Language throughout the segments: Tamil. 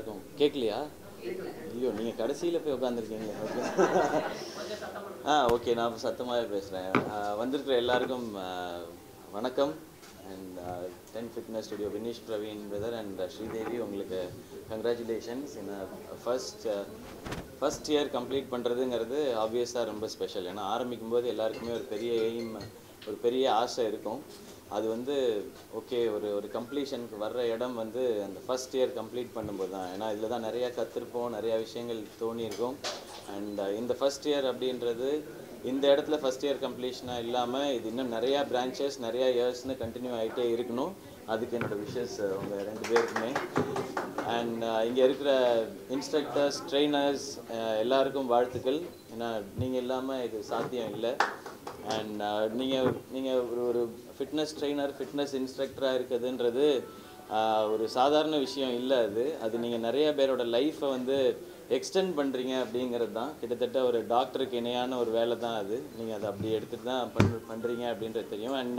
எல்லாருக்கும் கேட்கலையா ஐயோ நீங்கள் கடைசியில் போய் உட்காந்துருக்கீங்க ஓகே ஆ ஓகே நான் சத்தமாகவே பேசுகிறேன் வந்திருக்கிற எல்லாருக்கும் ஆ, வணக்கம் and ten fitness studio Vineesh Praveen brother and Sridevi உங்களுக்கு கங்க்ராச்சுலேஷன்ஸ் என்ன ஃபர்ஸ்ட் ஃபர்ஸ்ட் இயர் கம்ப்ளீட் பண்ணுறதுங்கிறது ஆப்வியஸாக ரொம்ப ஸ்பெஷல் ஏன்னா ஆரம்பிக்கும் போது எல்லாருக்குமே ஒரு பெரிய எய்ம் ஒரு பெரிய ஆசை இருக்கும் அது வந்து ஓகே ஒரு ஒரு கம்ப்ளீஷனுக்கு வர்ற இடம் வந்து அந்த ஃபர்ஸ்ட் இயர் கம்ப்ளீட் பண்ணும்போது தான் ஏன்னா இதில் தான் நிறையா கற்றுருப்போம் நிறையா விஷயங்கள் தோணியிருக்கும் அண்ட் இந்த ஃபர்ஸ்ட் இயர் அப்படின்றது இந்த இடத்துல ஃபர்ஸ்ட் இயர் கம்ப்ளீஷனாக இல்லாமல் இது இன்னும் நிறையா பிரான்ச்சஸ் நிறையா இயர்ஸ்னு கண்டினியூ ஆகிட்டே இருக்கணும் அதுக்கு என்னோட விஷஸ் உங்கள் ரெண்டு பேருக்குமே அண்ட் இங்கே இருக்கிற இன்ஸ்ட்ரக்டர்ஸ் ட்ரெயினர்ஸ் எல்லாருக்கும் வாழ்த்துக்கள் ஏன்னா நீங்கள் இல்லாமல் இது சாத்தியம் இல்லை அண்ட் நீங்கள் நீங்கள் ஒரு ஒரு ஃபிட்னஸ் ட்ரெயினர் ஃபிட்னஸ் இன்ஸ்ட்ரக்டராக இருக்குதுன்றது ஆஹ், ஒரு சாதாரண விஷயம் இல்லை அது அது நீங்கள் நிறைய பேரோட லைஃப்பை வந்து எக்ஸ்டெண்ட் பண்ணுறீங்க அப்படிங்கிறது தான் கிட்டத்தட்ட ஒரு டாக்டருக்கு இணையான ஒரு வேலை தான் அது நீங்கள் அதை அப்படி எடுத்துகிட்டு தான் பண் பண்ணுறீங்க அப்படின்றது தெரியும் அண்ட்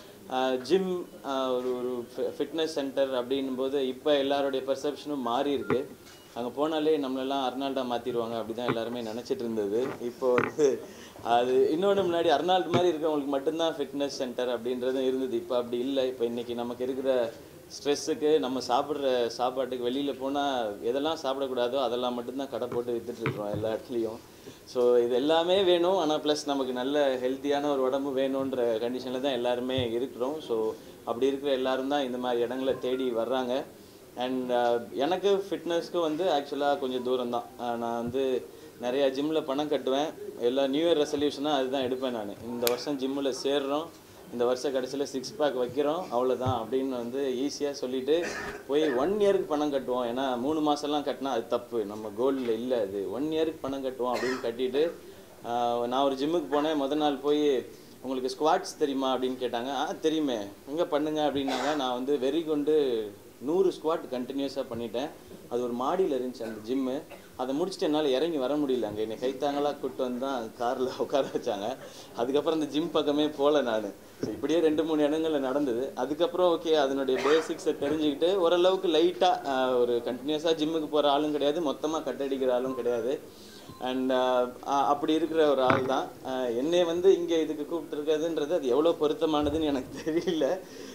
ஜிம் ஒரு ஒரு ஃபிட்னஸ் சென்டர் அப்படின்னும் போது இப்போ எல்லாருடைய பெர்செப்ஷனும் மாறி இருக்கு அங்கே போனாலே நம்மளெல்லாம் அர்னால்டா மாற்றிடுவாங்க அப்படி தான் எல்லாருமே நினச்சிட்டு இருந்தது இப்போ வந்து அது இன்னொன்று முன்னாடி அர்னால்டு மாதிரி இருக்கவங்களுக்கு மட்டும்தான் ஃபிட்னஸ் சென்டர் அப்படின்றதும் இருந்தது இப்போ அப்படி இல்லை இப்போ இன்றைக்கி நமக்கு இருக்கிற ஸ்ட்ரெஸ்ஸுக்கு நம்ம சாப்பிட்ற சாப்பாட்டுக்கு வெளியில் போனால் எதெல்லாம் சாப்பிடக்கூடாதோ அதெல்லாம் மட்டும்தான் கடை போட்டு வித்துட்ருக்குறோம் எல்லா இடத்துலையும் ஸோ இது எல்லாமே வேணும் ஆனால் ப்ளஸ் நமக்கு நல்ல ஹெல்த்தியான ஒரு உடம்பு வேணுன்ற கண்டிஷனில் தான் எல்லாருமே இருக்கிறோம் ஸோ அப்படி இருக்கிற எல்லாரும் தான் இந்த மாதிரி இடங்களை தேடி வர்றாங்க அண்ட் எனக்கு ஃபிட்னஸ்க்கு வந்து ஆக்சுவலாக கொஞ்சம் தூரம் தான் நான் வந்து நிறையா ஜிம்மில் பணம் கட்டுவேன் எல்லா நியூ இயர் ரெசல்யூஷனாக அதுதான் எடுப்பேன் நான் இந்த வருஷம் ஜிம்மில் சேர்றோம் இந்த வருஷ கடைசியில் சிக்ஸ் பேக் வைக்கிறோம் அவ்வளோதான் அப்படின்னு வந்து ஈஸியாக சொல்லிட்டு போய் ஒன் இயருக்கு பணம் கட்டுவோம் ஏன்னா மூணு மாதம்லாம் கட்டினா அது தப்பு நம்ம கோல்டில் இல்லை அது ஒன் இயருக்கு பணம் கட்டுவோம் அப்படின்னு கட்டிட்டு ஆஹ், நான் ஒரு ஜிம்முக்கு போனேன் முத நாள் போய் உங்களுக்கு ஸ்குவாட்ஸ் தெரியுமா அப்படின்னு கேட்டாங்க ஆ தெரியுமே எங்கே பண்ணுங்க அப்படின்னாங்க நான் வந்து வெறி கொண்டு நூறு ஸ்குவாட் கண்டினியூஸாக பண்ணிட்டேன் அது ஒரு மாடியில் இருந்துச்சு அந்த ஜிம்மு அதை முடிச்சுட்டு என்னால் இறங்கி வர முடியல அங்கே என்னை கைத்தாங்களா கூட்டு வந்து தான் காரில் உட்கார வச்சாங்க அதுக்கப்புறம் அந்த ஜிம் பக்கமே போகல நான் ஸோ இப்படியே ரெண்டு மூணு இடங்களில் நடந்தது அதுக்கப்புறம் ஓகே அதனுடைய பேசிக்ஸை தெரிஞ்சுக்கிட்டு ஓரளவுக்கு லைட்டாக ஒரு கண்டினியூஸாக ஜிம்முக்கு போகிற ஆளும் கிடையாது மொத்தமாக கட்டடிக்கிற ஆளும் கிடையாது அண்ட் அப்படி இருக்கிற ஒரு ஆள் தான் என்னை வந்து இங்கே இதுக்கு கூப்பிட்டுருக்கிறதுன்றது அது எவ்வளோ பொருத்தமானதுன்னு எனக்கு தெரியல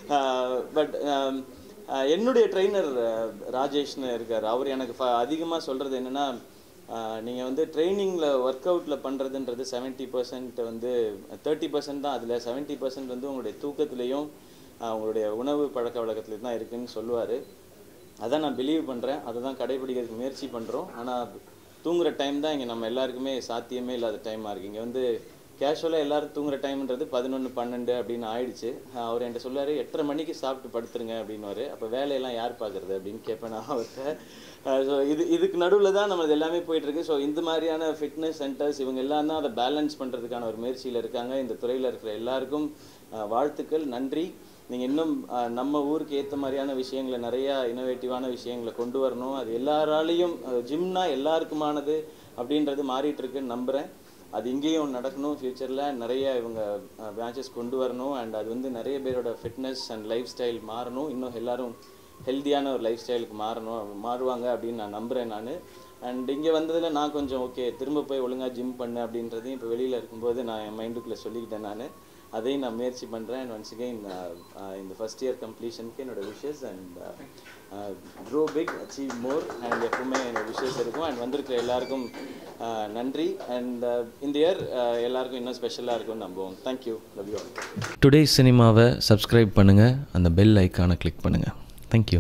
பட் என்னுடைய ட்ரெயினர் ராஜேஷ்னு இருக்கார் அவர் எனக்கு அதிகமாக சொல்கிறது என்னென்னா நீங்கள் வந்து ட்ரைனிங்கில் ஒர்க் அவுட்டில் பண்ணுறதுன்றது செவன்ட்டி பர்சன்ட் வந்து தேர்ட்டி பர்சன்ட் தான் அதில் செவன்ட்டி பர்சன்ட் வந்து உங்களுடைய தூக்கத்துலேயும் ஆஹ், உங்களுடைய உணவு பழக்க வழக்கத்துலேயும் தான் இருக்குன்னு சொல்லுவார் அதான் நான் பிலீவ் பண்ணுறேன் அதை தான் கடைபிடிக்கிறதுக்கு முயற்சி பண்ணுறோம் ஆனால் தூங்குற டைம் தான் இங்கே நம்ம எல்லாருக்குமே சாத்தியமே இல்லாத டைமாக இருக்குது இங்கே வந்து கேஷுவலாக எல்லாரும் தூங்குற டைம்ன்றது பதினொன்று பன்னெண்டு அப்படின்னு ஆயிடுச்சு ஆஹ் அவர் என்கிட்ட சொல்லுவார் எட்டரை மணிக்கு சாப்பிட்டு படுத்துருங்க அப்படின்னுவாரு அப்போ வேலையெல்லாம் யார் பார்க்குறது அப்படின்னு கேட்பேன் நான் அவர்கிட்ட ஸோ இது இதுக்கு நடுவில் தான் நம்ம எல்லாமே போயிட்டுருக்கு ஸோ இந்த மாதிரியான ஃபிட்னஸ் சென்டர்ஸ் இவங்க எல்லாம் தான் அதை பேலன்ஸ் பண்ணுறதுக்கான ஒரு முயற்சியில் இருக்காங்க இந்த துறையில் இருக்கிற எல்லாருக்கும் ஆஹ் வாழ்த்துக்கள் நன்றி நீங்கள் இன்னும் ஆஹ், நம்ம ஊருக்கு ஏற்ற மாதிரியான விஷயங்களை நிறையா இனோவேட்டிவான விஷயங்களை கொண்டு வரணும் அது எல்லாராலையும் ஜிம்னா எல்லாருக்குமானது அப்படின்றது மாறிட்டு இருக்குன்னு நம்புகிறேன் அது இங்கேயும் நடக்கணும் ஃப்யூச்சரில் நிறைய இவங்க பிரான்ச்சஸ் கொண்டு வரணும் அண்ட் அது வந்து நிறைய பேரோட ஃபிட்னஸ் அண்ட் லைஃப் ஸ்டைல் மாறணும் இன்னும் எல்லாரும் ஹெல்த்தியான ஒரு லைஃப் ஸ்டைலுக்கு மாறணும் மாறுவாங்க அப்படின்னு நான் நம்புகிறேன் நான் அண்ட் இங்கே வந்ததில் நான் கொஞ்சம் ஓகே திரும்ப போய் ஒழுங்காக ஜிம் பண்ணு அப்படின்றதையும் இப்போ வெளியில் இருக்கும்போது நான் என் மைண்டுக்குள்ளே சொல்லிக்கிட்டேன் நான் அதையும் நான் முயற்சி பண்ணுறேன் அண்ட் ஒன்ஸ் அகெயின் இந்த ஃபஸ்ட் இயர் கம்ப்ளீஷனுக்கு என்னோட wishes and grow big achieve more and எப்பவுமே என்னோட விஷஸ் இருக்கும் அண்ட் வந்திருக்கிற எல்லாருக்கும் uh, நன்றி அண்ட் இந்த இயர் எல்லாருக்கும் இன்னும் ஸ்பெஷலாக இருக்கும்னு நம்புவோம் thank you love you all today சினிமாவை சப்ஸ்கிரைப் பண்ணுங்கள் அந்த பெல் ஐக்கானை கிளிக் பண்ணுங்கள் தேங்க்யூ